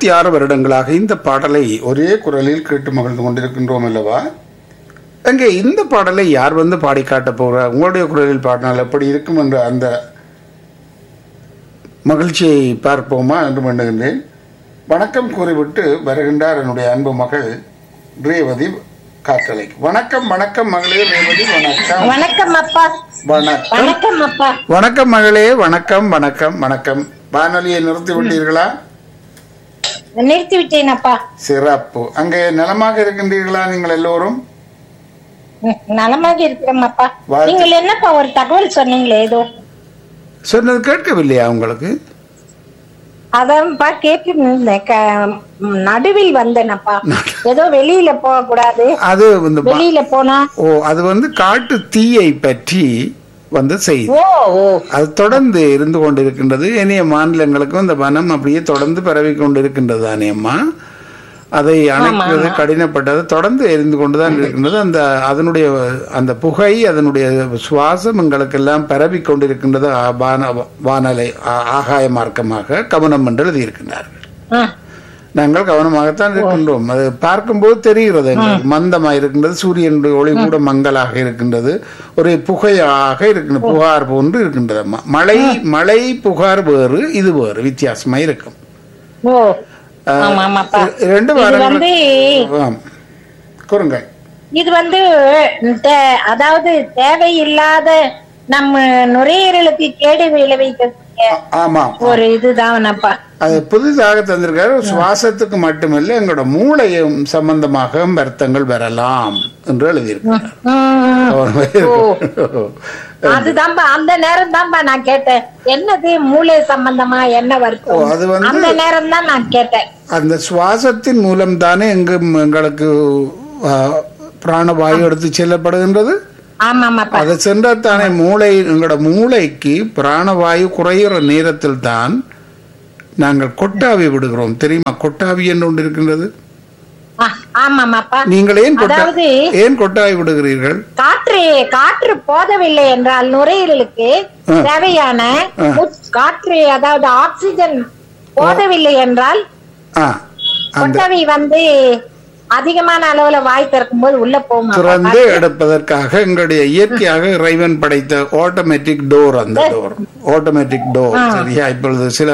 இருபத்தி ஆறு வருடங்களாக இந்த பாடலை ஒரே குரலில் கேட்டு மகிழ்ந்து கொண்டிருக்கின்றோம் அல்லவா அங்கே இந்த பாடலை யார் வந்து பாடி காட்டப் போகிறார் உங்களுடைய குரலில் பாடினால் எப்படி இருக்கும் என்ற அந்த மகிழ்ச்சியை பார்ப்போமா என்று வேண்டுகின்றேன் வணக்கம் கூறிவிட்டு வருகின்றார் என்னுடைய அன்பு மகள் ரேவதி காற்றலை வணக்கம் வணக்கம் மகளே ரேவதி வணக்கம் வணக்கம் அப்பா வணக்கம் வணக்கம் அப்பா வணக்கம் மகளே வணக்கம் வணக்கம் வணக்கம் வானொலியை நிறுத்தி விட்டீர்களா நிறுத்தி விட்டேன் அப்பா சிறப்பு அங்கே நலமாக இருக்கின்றீர்களா நீங்கள் எல்லோரும் ம், நலமாக இருக்கிறோம் அப்பா வாழ்த்து. நீங்கள் என்னப்பா ஒரு தகவல் சொன்னீங்களே ஏதோ சொன்னது கேட்கவில்லையா உங்களுக்கு அதான்ப்பா கேட்டு இருந்தேன். க- ம், நடுவில் வந்தேனப்பா ஏதோ வெளியில போக கூடாது அது இந்த ம- வெளியில போனா ஓ அது வந்து காட்டு தீயை பற்றி வந்த செய்தி ஓ ஓ அது தொடர்ந்து இருந்து கொண்டிருக்கின்றது இனிய மாநிலங்களுக்கும் இந்த வனம் அப்படியே தொடர்ந்து பரவி கொண்டிருக்கின்றது தானே அம்மா அதை அணைக்கிறது கடினப்பட்டது தொடர்ந்து எரிந்து கொண்டுதான் இருக்கின்றது அந்த அதனுடைய அந்த புகை அதனுடைய சுவாசம் எங்களுக்கெல்லாம் பரவி கொண்டிருக்கின்றது ஆ, வான வானலை ஆ- ஆகாய மார்க்கமாக கவனம் என்று எழுதியிருக்கின்றார்கள் ஆ, நாங்கள் கவனமாகத்தான் இருக்கின்றோம் அது பார்க்கும்போது தெரிகிறது எங்களுக்கு. மந்தமாக இருக்கின்றது சூரியன் ஒளி கூட மங்கலாக இருக்கின்றது ஒரு புகையாக இருக்கின்றது புகார் போன்று இருக்கின்றது அம்மா மழை மழை புகார் வேறு இது வேறு வித்தியாசமா இருக்கும் ஓ ஆமா ஆமாப்பா இ- ரெண்டு இது வாரங்கள் வந்து ஆம். கூறுங்கள் இது வந்து தே- அதாவது தேவையில்லாத நம்ம நுரையீரலுக்கு கேடு விளைவிக்கக்கூடிய ஆ- ஆமாம் ஒரு இதுதானப்பா அது புதிதாக தந்திருக்காரு சுவாசத்துக்கு மட்டுமல்ல எங்களோட மூளையும் சம்பந்தமாக வருத்தங்கள் வரலாம் என்று எழுதியிருக்கிறார் ம், கவனமா இருக்கணும். அதுதான்பா அந்த நேரம் தான்பா நான் கேட்டேன் என்னது மூளை சம்பந்தமா என்ன ஓ, வருத்தம் அது வந்து அந்த நேரம் தான் நான் கேட்டேன் அந்த சுவாசத்தின் மூலம் தானே எங்கும் எங்களுக்கு ஆ, பிராணவாயு எடுத்து செல்லப்படுகின்றது ஆமாமாப்பா அதை சென்றால் தானே மூளை எங்களோட மூளைக்கு பிராணவாயு குறையிற நேரத்தில் தான் நாங்கள் கொட்டாவி விடுகிறோம் தெரியுமா கொட்டாவி என்று ஒன்று இருக்கின்றது ஆ, ஆமாமாப்பா நீங்கள் ஏன் கொட்டா அதாவது ஏன் கொட்டாவி விடுகிறீர்கள் காற்று காற்று போதவில்லை என்றால் நுரையீரலுக்கு ஆ. தேவையான ஆ. மூச்சு- காற்று அதாவது ஆக்சிஜன் போதவில்லை என்றால் ஆ அந்த கொட்டவி வந்து அதிகமான அளவுல வாய் திறக்கும் போது உள்ள போகும் திறந்து எடுப்பதற்காக எங்களுடைய இயற்கையாக இறைவன் படைத்த ஆட்டோமேட்டிக் டோர் அந்த டோர் ஆட்டோமேட்டிக் டோர் சரியா இப்பொழுது சில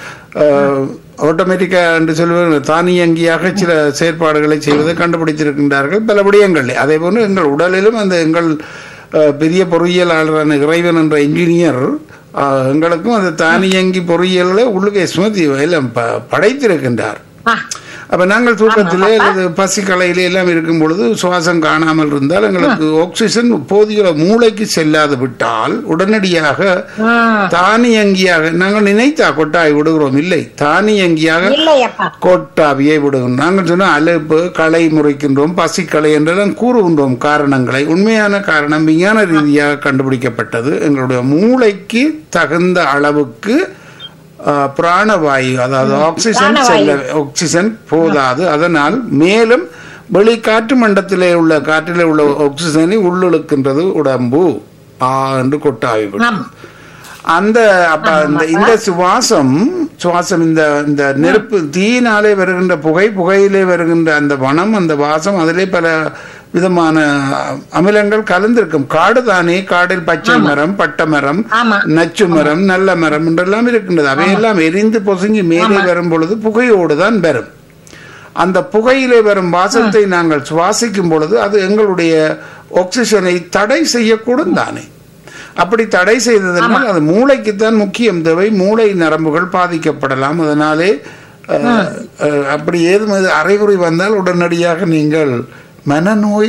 ஆட்டோமேட்டிக்கா என்று சொல்வது தானியங்கியாக சில செயற்பாடுகளை செய்வதை கண்டுபிடித்திருக்கின்றார்கள் பல விடயங்கள் அதே போன்று எங்கள் உடலிலும் அந்த எங்கள் அஹ், பெரிய பொறியியலாளரான இறைவன் என்ற இன்ஜினியர் அஹ், எங்களுக்கும் அந்த தானியங்கி பொறியியலை உள்ளுக்கே சுமதி எல்லாம் ப- படைத்திருக்கின்றார் ஆ, அப்ப நாங்கள் தூக்கத்திலே அல்லது பசி கலையிலே எல்லாம் இருக்கும் பொழுது சுவாசம் காணாமல் இருந்தால் எங்களுக்கு ஆக்சிஜன் போதிய மூளைக்கு செல்லாது விட்டால் உடனடியாக ஆ. தானியங்கியாக நாங்கள் நினைத்தா கொட்டாய் விடுகிறோம் இல்லை தானியங்கியாக இல்லையப்பா கொட்டாவியை விடுகிறோம் நாங்கள் சொன்ன அலுப்பு களை முறைக்கின்றோம் பசிக்களை என்றெல்லாம் கூறுகின்றோம் காரணங்களை உண்மையான காரணம் விஞ்ஞான ரீதியாக கண்டுபிடிக்கப்பட்டது எங்களுடைய மூளைக்கு தகுந்த அளவுக்கு ஆ, பிராணவாயு அதாவது ஆக்சிஜன் செல்ல ஆக்சிஜன் போதாது அதனால் மேலும் வெளி காற்று மண்டலத்திலே உள்ள காற்றிலே உள்ள ஆக்சிஜனை உள்ளிழுக்கின்றது உடம்பு ஆ என்று கொட்டாவி விடும் ஆமா அந்த அப்ப இந்த இந்த சுவாசம் சுவாசம் இந்த இந்த நெருப்பு தீயினாலே வருகின்ற புகை புகையிலே வருகின்ற அந்த வனம் அந்த வாசம் அதிலே பல விதமான அமிலங்கள் கலந்திருக்கும் காடு தானே காடில் பச்சை மரம் பட்ட மரம் ஆமா நச்சு மரம் நல்ல மரம் என்றெல்லாம் இருக்கின்றது அவையெல்லாம் எரிந்து பொசுங்கி மேலே வரும் பொழுது புகையோடு தான் வரும் அந்த புகையிலே வரும் வாசத்தை நாங்கள் சுவாசிக்கும் பொழுது அது எங்களுடைய ஆக்சிஜனை தடை செய்யக்கூடும் தானே அப்படி தடை செய்ததனால் அது மூளைக்குத்தான் முக்கியம் தேவை மூளை நரம்புகள் பாதிக்கப்படலாம் அதனாலே அஹ், அஹ், அப்படி ஏதும் இது அறிகுறி வந்தால் உடனடியாக நீங்கள் மனநோய்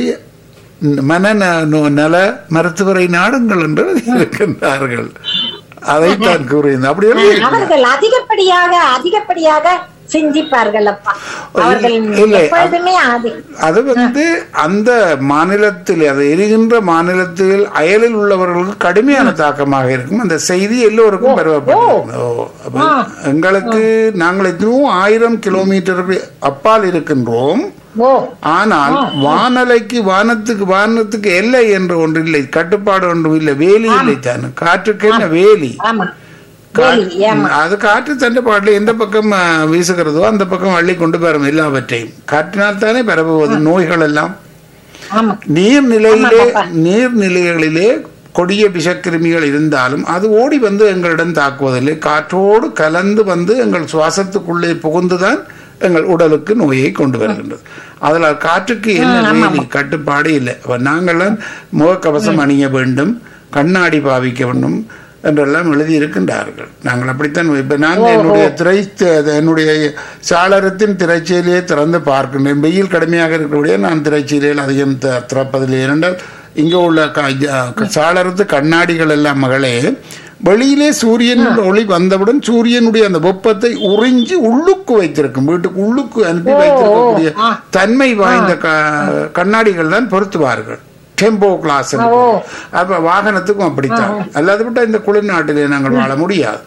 மன ந- நல மருத்துவரை நாடுங்கள் என்று இருக்கின்றார்கள் அதைத்தான் கூறியிருந்தேன் அப்படி எழுதியிருக்கிறார். அவர்கள் அதிகப்படியாக அதிகப்படியாக சிந்திப்பார்கள் அப்பா அவர்கள் இல்லை, எப்பொழுதுமே அது அது வந்து அந்த மாநிலத்தில் அது எரிகின்ற மாநிலத்தில் அயலில் உள்ளவர்களுக்கு கடுமையான தாக்கமாக இருக்கும் அந்த செய்தி எல்லோருக்கும் பரவப்பட்டிருக்கும் ஓ, அப்ப எங்களுக்கு நாங்கள் எத்தனையோ ஆயிரம் கிலோமீட்டருக்கு அப்பால் இருக்கின்றோம் ஓ ஆனால் வானலைக்கு வானத்துக்கு வானத்துக்கு எல்லை என்று ஒன்று இல்லை கட்டுப்பாடு ஒன்றும் இல்லை வேலி இல்லை தானே காற்றுக்கு என்ன வேலி ஆமா வேலி ஏமா ம், அது காற்று தண்டு பாட்டில் எந்த பக்கம் ஆ, வீசுகிறதோ அந்த பக்கம் அள்ளி கொண்டு பெறும் எல்லாவற்றையும் காற்றினால் தானே பரவுவது நோய்கள் எல்லாம் ஆமா நீர்நிலையிலே ஆமா, பாப்பா. நீர்நிலைகளிலே கொடிய விஷக்கிருமிகள் இருந்தாலும் அது ஓடி வந்து எங்களிடம் தாக்குவதில்லை காற்றோடு கலந்து வந்து எங்கள் சுவாசத்துக்குள்ளே புகுந்துதான் எங்கள் உடலுக்கு நோயை கொண்டு வருகின்றது அதில் காற்றுக்கு என்ன வேலி கட்டுப்பாடு இல்லை அப்ப நாங்கள்லாம் முகக்கவசம் அணிய வேண்டும் கண்ணாடி பாவிக்க வேண்டும் என்றெல்லாம் எழுதி இருக்கின்றார்கள் நாங்கள் அப்படித்தான் இப்ப நான் என்னுடைய திரை என்னுடைய சாளரத்தின் திரைச்சீலையை திறந்து பார்க்கின்றேன் வெயில் கடுமையாக இருக்கக்கூடிய நான் திரைச்சீலையில் அதிகம் த- திறப்பதில்லை ஏனென்றால் இங்கே உள்ள க- ஜ- சாளரத்து கண்ணாடிகள் எல்லாம் மகளே வெளியிலே சூரியன் ஒளி வந்தவுடன் சூரியனுடைய அந்த வெப்பத்தை உறிஞ்சி உள்ளுக்கு வைத்திருக்கும் வீட்டுக்கு உள்ளுக்கு அனுப்பி வைத்திருக்கக்கூடிய ஆ. தன்மை வாய்ந்த க- கண்ணாடிகள் தான் பொருத்துவார்கள் டெம்போ கிளாஸ் அப்ப வாகனத்துக்கும் அப்படித்தான் அல்லாது விட்டா இந்த குளிர்நாட்டிலே நாங்கள் வாழ முடியாது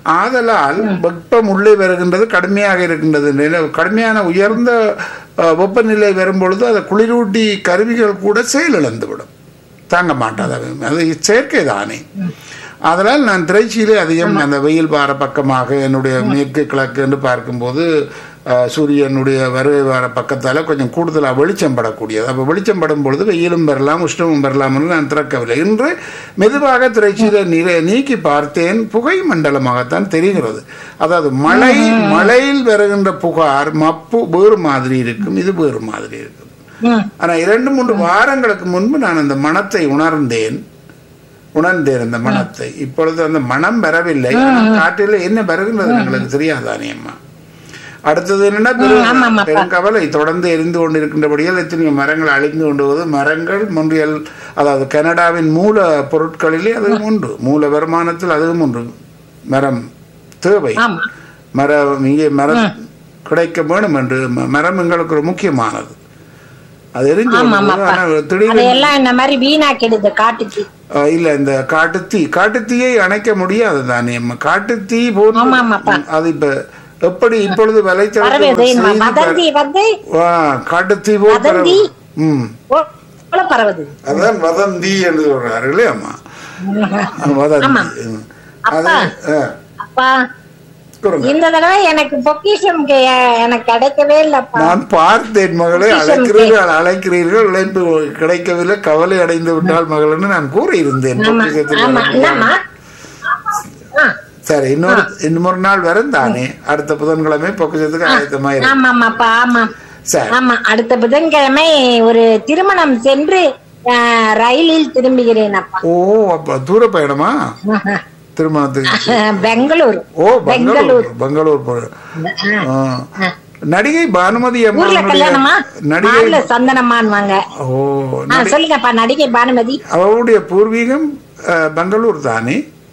ஆதலால் வெப்பம் உள்ளே வருகின்றது கடுமையாக இருக்கின்றது நில- கடுமையான உயர்ந்த அஹ், வெப்பநிலை வரும்பொழுது அதை குளிரூட்டி கருவிகள் கூட செயலிழந்துவிடும் தாங்க மாட்டாது அது. அது செயற்கை தானே அதனால் நான் திரைச்சியிலே அதிகம் அந்த வெயில் வார பக்கமாக என்னுடைய மேற்கு கிழக்கு என்று பார்க்கும்போது அஹ், சூரியனுடைய வருகை வார பக்கத்தால் கொஞ்சம் கூடுதலாக வெளிச்சம் படக்கூடியது அப்போ வெளிச்சம் படும் பொழுது வெயிலும் வரலாம் உஷ்ணமும் வரலாம் என்று நான் திறக்கவில்லை இன்று மெதுவாக திரைச்சியில நிறை நீக்கி பார்த்தேன் புகை மண்டலமாகத்தான் தெரிகிறது அதாவது மழை மழையில் வருகின்ற புகார் மப்பு வேறு மாதிரி இருக்கும் இது வேறு மாதிரி இருக்கும் ம். ஆனா இரண்டு மூன்று வாரங்களுக்கு முன்பு நான் அந்த மனத்தை உணர்ந்தேன் உணர்ந்தேன் அந்த மனத்தை இப்பொழுது அந்த மனம் வரவில்லை ஆனால் காற்றில் என்ன வருகின்றது எங்களுக்கு தெரியாதானே அம்மா அடுத்தது என்னன்னா பெரு- ஆமாம்மா. பெருங்கவலை தொடர்ந்து எரிந்து கொண்டிருக்கின்றபடியால் எத்தனையோ மரங்கள் அழிந்து கொண்டு வருவது மரங்கள் முன்றியல் அதாவது கனடாவின் மூல பொருட்களிலே அதுவும் ஒன்று மூல வருமானத்தில் அதுவும் ஒன்று மரம் தேவை ஆமா மரம் இங்கே மரம் கிடைக்க வேணும் என்று ம- மரம் எங்களுக்கு ஒரு முக்கியமானது அது எரிஞ்சு ஆமா, கொண்டு ஆமாப்பா. ஆனா திடீர்னு அதையெல்லாம் இந்த மாதிரி வீணாக்கிடுது காட்டுக்கு அஹ், இல்ல இந்த காட்டுத்தீ காட்டுத்தீயை அணைக்க முடியாது தானே அம்மா. காட்டுத்தீ போன்று ஆமா, ஆமாப்பா. அது இப்ப எப்படி இப்பொழுது பரவுது வலைத்தளத்தில் நம்ம வதந்தி வந்து காட்டுத்தீ போல் வதந்தி? பரவு- ம் போல பரவுது அதான் வதந்தி என்று சொல்றார்களே அம்மா வதந்தி ஆமா. ம். அப்பா. அது அஹ், அப்பா கூறுங்க. இந்த தடவை எனக்கு பொக்கிஷம் கே- எனக்கு கிடைக்கவே இல்லப்பா நான் பார்த்தேன் மகளே பொக்கிஷம் அழைக்கிறீர்கள் அழைக்கிறீர்கள் இழைப்பு கிடைக்கவில்லை கவலை அடைந்து விட்டால் மகள்னு நான் கூறியிருந்தேன் ஆமா பொக்கிஷத்தில் ஆமா வரக்கூடிய என்னம்மா ஆ, சரி இன்னொரு இன்னொரு நாள் வரும் தானே அடுத்த புதன்கிழமை பொக்கிஷத்துக்கு ஆயத்தமா இருக்கு ஆமாமாப்பா ஆமா சரி ஆமா அடுத்த புதன்கிழமை ஒரு திருமணம் சென்று ஆ, ரயிலில் திரும்புகிறேன் அப்பா ஓ அப்ப தூர பயணமா திருமணத்துக்கு பெங்களூர் ஓ பெங்களூர் பெங்களூர் போ- ஆ. நடிகை பானுமதி ஊர்ல அம்மாவுடைய கல்யாணமா நடிகை மார்ல சந்தனமான்வாங்க ஓ ஆ, சொல்லுங்கப்பா நடிகை பானுமதி அவருடைய பூர்வீகம் அஹ், பெங்களூர் தானே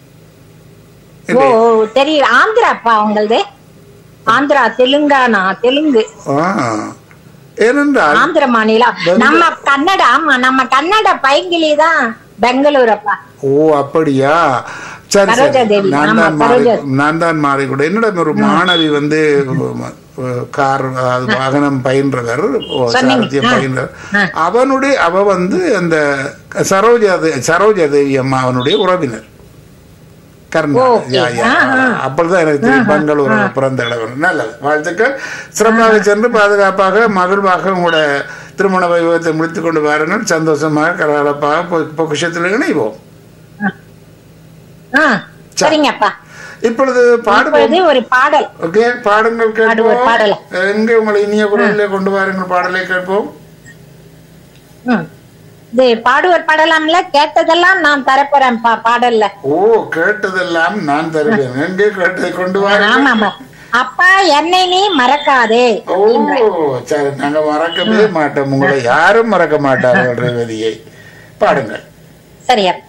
ஓ தெரியும் ஆந்திராப்பா உங்களது ஆந்திரா தெலுங்கானா தெலுங்கு ஆ. ஏனென்றால் ஆந்திர மாநிலம் நம்ம கன்னடா ஆமா நம்ம கன்னட பைங்கிலி தான் பெங்களூர் அப்பா ஓ அப்படியா சரி சரோஜா சரி தேவி. நான் ஆமா, தான் மாறி சரோஜா. நான் தான் மாறி கூட என்னிடம் ஒரு மாணவி வந்து அஹ், கார் அது வாகனம் பயின்றவர் ஓ, சொன்னீங்க. சாரதியம் ஆ. பயின்றவர் ஆ. அவனுடைய அவ வந்து அந்த சரோஜா தே- சரோஜா தேவி அம்மா அவனுடைய உறவினர் கர்நாடகா ஓகே. யா, யா. ஆ, ஆ. அப்பொழுதுதான் எனக்கு தெரியும் பெங்களூர் பிறந்த இடம் நல்லது வாழ்த்துக்கள் சிறப்பாக சென்று பாதுகாப்பாக மகிழ்வாக உங்களோட திருமண வைபவத்தை முடித்துக் கொண்டு வாருங்கள் சந்தோஷமாக கரகரப்பாக பொ- பொக்கிஷத்தில் இணைவோம் ஆ, சரிங்கப்பா இப்பொழுது பாடுவோம் இப்பொழுது ஒரு பாடல் ஓகே பாடுங்கள் பாடுவோம், கேட்போம் பாடலாம். எங்கே உங்களை இனிய குரலிலே கொண்டு வாருங்கள் பாடலை கேட்போம் ம். இது பாடுவர் பாடலாம்ல கேட்டதெல்லாம் நான் தரப்போறேன் பா பாடல்ல ஓ கேட்டதெல்லாம் நான் தருவேன் எங்கே கேட்டதை கொண்டு வாருங்கள் ஆமாமா அப்பா என்னை நீ மறக்காதே ஓ சரி நாங்க மறக்கவே மாட்டோம் உங்களை யாரும் மறக்க மாட்டார்கள் ரேவதியை பாடுங்கள் சரி அப்பா